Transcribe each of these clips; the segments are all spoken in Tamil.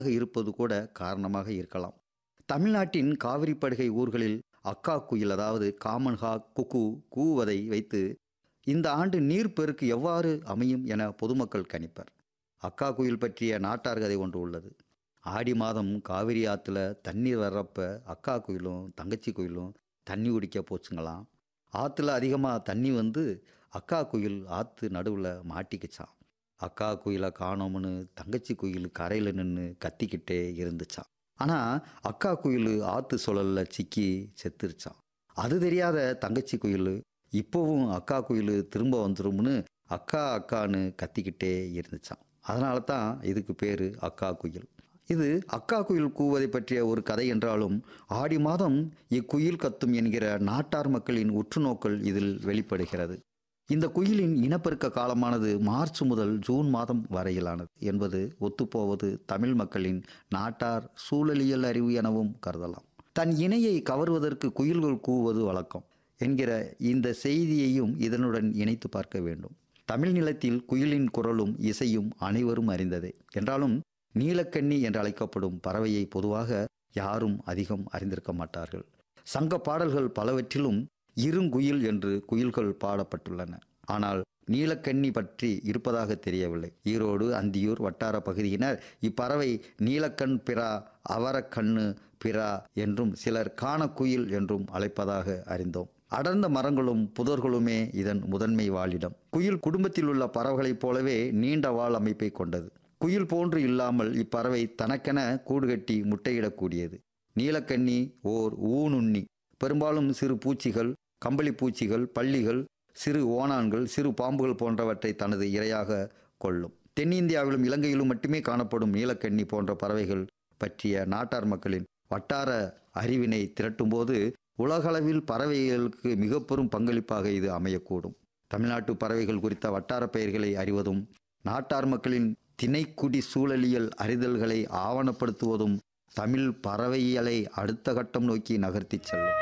இருப்பது கூட காரணமாக இருக்கலாம் தமிழ்நாட்டின் காவிரி படுகை ஊர்களில் அக்கா குயில் அதாவது காமன் ஹாக் குக்கு கூவதை வைத்து இந்த ஆண்டு நீர்ப்பெருக்கு எவ்வாறு அமையும் என பொதுமக்கள் கணிப்பர் அக்கா குயில் பற்றிய நாட்டார் கதை ஒன்று உள்ளது ஆடி மாதம் காவிரி ஆற்றுல தண்ணீர் வர்றப்ப அக்கா குயிலும் தங்கச்சி குயிலும் தண்ணி குடிக்க போச்சுங்களாம் ஆற்றுல அதிகமாக தண்ணி வந்து அக்கா குயில் ஆற்று நடுவில் மாட்டிக்கிச்சான் அக்கா குயிலை காணோம்னு தங்கச்சி குயில் கரையில் நின்று கத்திக்கிட்டே இருந்துச்சான் ஆனால் அக்கா குயில் ஆற்று சுழலில் சிக்கி செத்துருச்சான் அது தெரியாத தங்கச்சி குயில் இப்போவும் அக்கா குயில் திரும்ப வந்துரும்னு அக்கா அக்கான்னு கத்திக்கிட்டே இருந்துச்சான் அதனால தான் இதுக்கு பேர் அக்கா குயில் இது அக்கா குயில் கூவதை பற்றிய ஒரு கதை என்றாலும் ஆடி மாதம் இக்குயில் கத்தும் என்கிற நாட்டார் மக்களின் உற்றுநோக்கல் இதில் வெளிப்படுகிறது இந்த குயிலின் இனப்பெருக்க காலமானது மார்ச் முதல் ஜூன் மாதம் வரையிலானது என்பது ஒத்துப்போவது தமிழ் மக்களின் நாட்டார் சூழலியல் அறிவு எனவும் கருதலாம் தன் இணையை கவர்வதற்கு குயில்கள் கூவுவது வழக்கம் என்கிற இந்த செய்தியையும் இதனுடன் இணைத்து பார்க்க வேண்டும் தமிழ் நிலத்தில் குயிலின் குரலும் இசையும் அனைவரும் அறிந்ததே என்றாலும் நீலக்கண்ணி என்று அழைக்கப்படும் பறவையை பொதுவாக யாரும் அதிகம் அறிந்திருக்க மாட்டார்கள் சங்க பாடல்கள் பலவற்றிலும் இருங்குயில் என்று குயில்கள் பாடப்பட்டுள்ளன ஆனால் நீலக்கண்ணி பற்றி இருப்பதாக தெரியவில்லை ஈரோடு அந்தியூர் வட்டார பகுதியினர் இப்பறவை நீலக்கண் பிறா அவரக்கண்ணு பிறா என்றும் சிலர் காணக்குயில் என்றும் அழைப்பதாக அறிந்தோம் அடர்ந்த மரங்களும் புதர்களுமே இதன் முதன்மை வாழிடம் குயில் குடும்பத்தில் உள்ள பறவைகளைப் போலவே நீண்ட வால் அமைப்பை கொண்டது குயில் போன்று இல்லாமல் இப்பறவை தனக்கென கூடு கட்டி முட்டையிடக்கூடியது நீலக்கண்ணி ஓர் ஊனுண்ணி பெரும்பாலும் சிறு பூச்சிகள் கம்பளி பூச்சிகள் பள்ளிகள் சிறு ஓணான்கள் சிறு பாம்புகள் போன்றவற்றை தனது இரையாக கொள்ளும் தென்னிந்தியாவிலும் இலங்கையிலும் மட்டுமே காணப்படும் நீலக்கண்ணி போன்ற பறவைகள் பற்றிய நாட்டார் மக்களின் வட்டார அறிவினை திரட்டும்போது உலகளவில் பறவைகளுக்கு மிக பெரும் பங்களிப்பாக இது அமையக்கூடும் தமிழ்நாட்டு பறவைகள் குறித்த வட்டார பெயர்களை அறிவதும் நாட்டார் மக்களின் திணைக்குடி சூழலியல் அறிதல்களை ஆவணப்படுத்துவதும் தமிழ் பறவையியலை அடுத்த கட்டம் நோக்கி நகர்த்திச் செல்லும்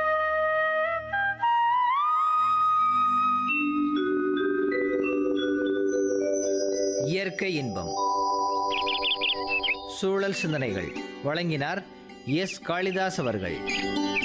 இயற்கை இன்பம் சூழல் சிந்தனைகள் வழங்கினார் எஸ் காளிதாஸ் அவர்கள்